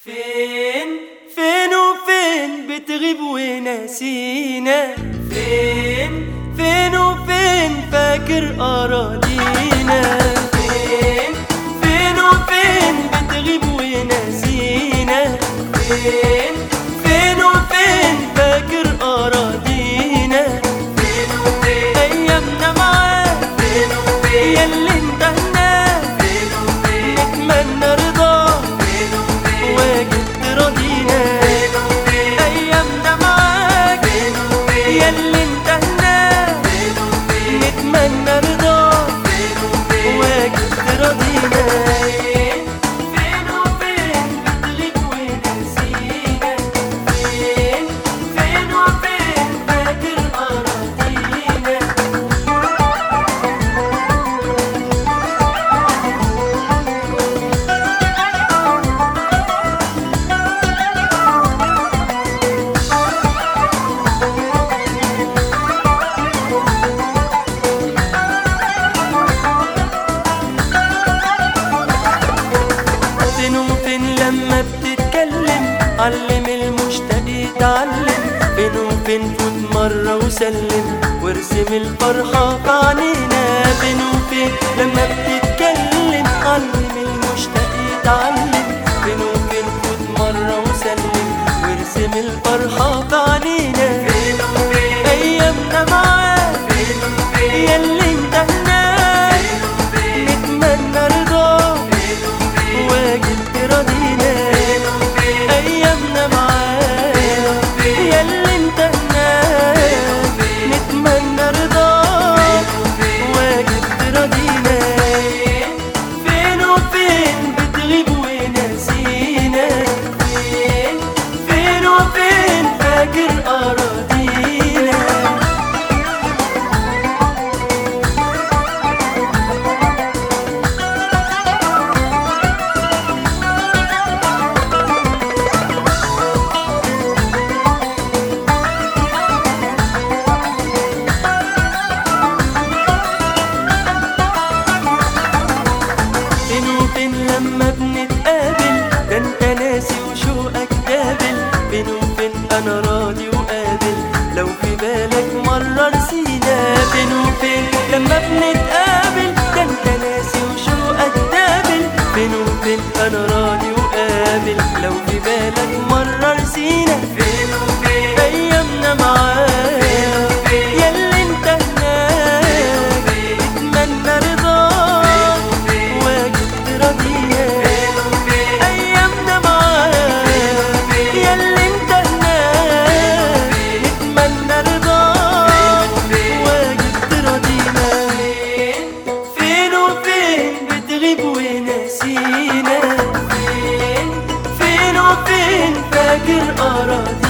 فين فين وفين بتغيب وناسينا فين فين وفين فاكر أراضينا فين فين وفين بتغيب وناسينا فين فين وفين فاكر أراضينا فين وفين أيامنا معاك فين وفين ياللي انتهنا فين وفين نتمنى رضاك فين وفين واجب تراضينا فين وفين أيامنا معاك فين وفين ياللي انتهنا فين وفين نتمنى رضاك فين وفين واجب تراضينا فين وفين بتغيب ونسينا فين فين وفين فاكر أراضينا فين وفين لما بتتكلم علم المشتاق يتعلم فين وفين فوت مرة وسلم وارسم الفرحة في عينينا فين وفين لما بتتكلم علم المشتاق يتعلم فين وفين فوت مرة وسلم وارسم الفرحة في عينينا فين وفين أيامنا معاك فين وفين ياللي انتهنا نتمنى رضاك واجب تراضينا ايامنا معاك ياللي انتهنا نتمنى رضاك واجب تراضينا فين وفين بتغيب وناسينا فين فين وفين فاكر اراضينا فين وفين لما بنتقابل ده انت ناسي وشوقك قابل فين وفين انا راضي وقابل لو في بالك مرة نسينا فين وفين لما بنتقابل ده انت ناسي وشوقك قابل فين وفين انا راضي وقابل لو في بالك مرة نسينا فين وفين ايامنا معاك ياللي انت هناك اتمنى رضاك واجب تراضينا ايامنا معاك ياللي انت هناك نتمنى رضاك واجب تراضينا فين وفين بتغيب وناسينا فين فين وفين فاكر اراضينا